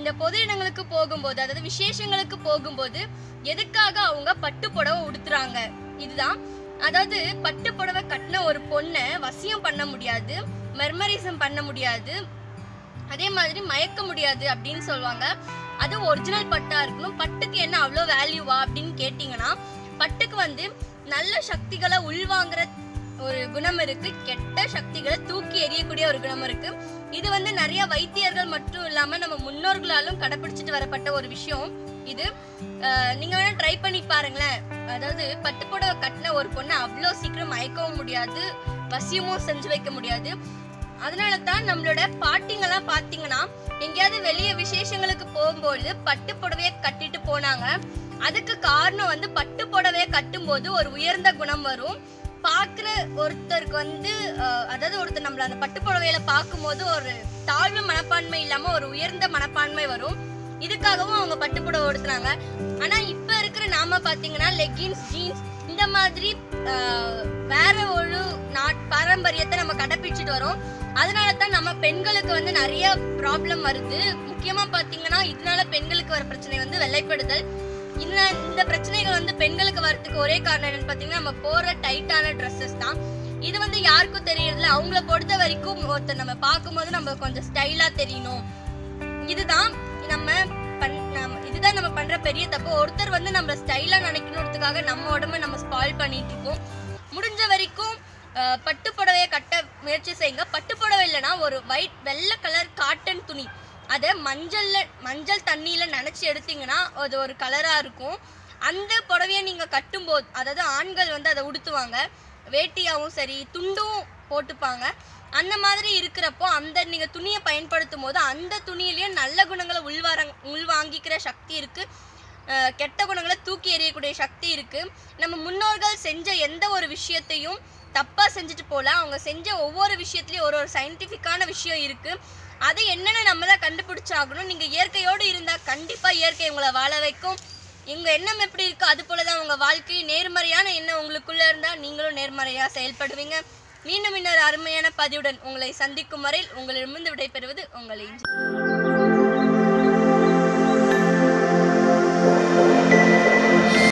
இந்த பொது இடங்களுக்கு போகும்போது அதாவது விசேஷங்களுக்கு போகும்போது எதுக்காக அவங்க பட்டு புடவை உடுத்துறாங்க இதுதான் அதாவது பட்டு புடவை கட்டின ஒரு பொண்ணை வசியம் பண்ண முடியாது மெர்மரிசம் பண்ண முடியாது அதே மாதிரி மயக்க முடியாது அப்படின்னு சொல்லுவாங்க அது ஒரிஜினல் பட்டா இருக்கணும் பட்டுக்கு என்ன அவ்வளோ வேல்யூவா அப்படின்னு கேட்டிங்கன்னா பட்டுக்கு வந்து நல்ல சக்திகளை உள்வாங்குற ஒரு குணம் இருக்கு கெட்ட சக்திகளை தூக்கி எறியக்கூடிய ஒரு குணம் இருக்கு இது வந்து நிறைய வைத்தியர்கள் மட்டும் இல்லாம நம்ம முன்னோர்களாலும் கடைபிடிச்சிட்டு வரப்பட்ட ஒரு விஷயம் இது அஹ், நீங்க வேணா ட்ரை பண்ணி பாருங்களேன் அதாவது பட்டு புடவை கட்டின ஒரு பொண்ணை அவ்வளோ சீக்கிரம் மயக்கவும் முடியாது வசியமும் செஞ்சு வைக்க முடியாது அதனால தான் நம்மளோட பாட்டிங்கெல்லாம் பார்த்தீங்கன்னா எங்கேயாவது வெளியே விசேஷங்களுக்கு போகும்போது பட்டு புடவைய கட்டிட்டு போனாங்க அதுக்கு காரணம் வந்து பட்டு புடவைய கட்டும்போது ஒரு உயர்ந்த குணம் வரும் பார்க்குற ஒருத்தருக்கு வந்து அஹ், அதாவது ஒருத்தர் நம்மள அந்த பட்டு புடவையில பார்க்கும்போது ஒரு தாழ்வு மனப்பான்மை இல்லாம ஒரு உயர்ந்த மனப்பான்மை வரும் இதுக்காகவும் அவங்க பட்டு புடவை உடுத்துனாங்க ஆனா இப்ப இருக்கிற நாம பாத்தீங்கன்னா லெகின்ஸ் ஜீன்ஸ் இந்த மாதிரி ஆஹ், வேற ஒரு நாட் பாரம்பரியத்தை நம்ம கடைபிடிச்சிட்டு வரோம் அதனால தான் நம்ம பெண்களுக்கு வந்து நிறைய ப்ராப்ளம் வருது முக்கியமா பாத்தீங்கன்னா இதனால பெண்களுக்கு வர பிரச்சனை வந்து வெள்ளைப்படுதல் இந்த இந்த பிரச்சனைகள் வந்து பெண்களுக்கு வரதுக்கு ஒரே காரணம் என்னன்னு பாத்தீங்கன்னா நம்ம போற டைட்டான ட்ரெஸ்ஸஸ் தான் இது வந்து யாருக்கும் தெரியறதில்ல அவங்கள பொறுத்த வரைக்கும் ஒருத்தர் நம்ம பார்க்கும்போது நம்ம கொஞ்சம் ஸ்டைலா தெரியணும் இதுதான் நம்ம பண் நம்ம இதுதான் நம்ம பண்ற பெரிய தப்பு ஒருத்தர் வந்து நம்ம ஸ்டைலா நினைக்கணுன்றதுக்காக நம்ம உடம்ப நம்ம ஸ்பாயில் பண்ணிட்டு இருக்கோம் முடிஞ்ச வரைக்கும் அஹ், பட்டு புடவையை கட்ட முயற்சி செய்யுங்க பட்டு புடவை இல்லைன்னா ஒரு ஒயிட் வெள்ளை கலர் காட்டன் துணி அதை மஞ்சள்ல மஞ்சள் தண்ணியில நனைச்சி எடுத்தீங்கன்னா அது ஒரு கலரா இருக்கும் அந்த புடவையை நீங்க கட்டும்போது அதாவது ஆண்கள் வந்து அதை உடுத்துவாங்க வேட்டியாவும் சரி துண்டும் போட்டுப்பாங்க அந்த மாதிரி இருக்கிறப்போ அந்த நீங்க துணியை பயன்படுத்தும் போது அந்த துணியிலேயே நல்ல குணங்களை உள்வார உள்வாங்கிக்கிற சக்தி இருக்கு அஹ் கெட்ட குணங்களை தூக்கி எறியக்கூடிய சக்தி இருக்கு நம்ம முன்னோர்கள் செஞ்ச எந்த ஒரு விஷயத்தையும் தப்பா செஞ்சுட்டு போல அவங்க செஞ்ச ஒவ்வொரு விஷயத்துலயும் ஒரு ஒரு சயின்டிஃபிக்கான விஷயம் இருக்கு அது என்னன்னு நம்ம தான் கண்டுபிடிச்சாகணும் நீங்க இயற்கையோடு இருந்தா கண்டிப்பா இயற்கை உங்களை வாழ வைக்கும் உங்க எண்ணம் எப்படி இருக்கோ அது போலதான் உங்க வாழ்க்கை நேர்மறையான எண்ணம் உங்களுக்குள்ள இருந்தா நீங்களும் நேர்மறையா செயல்படுவீங்க மீண்டும் இன்னொரு அருமையான பதிவுடன் உங்களை சந்திக்கும் வரையில் உங்களிடமிருந்து விடைபெறுவது உங்களை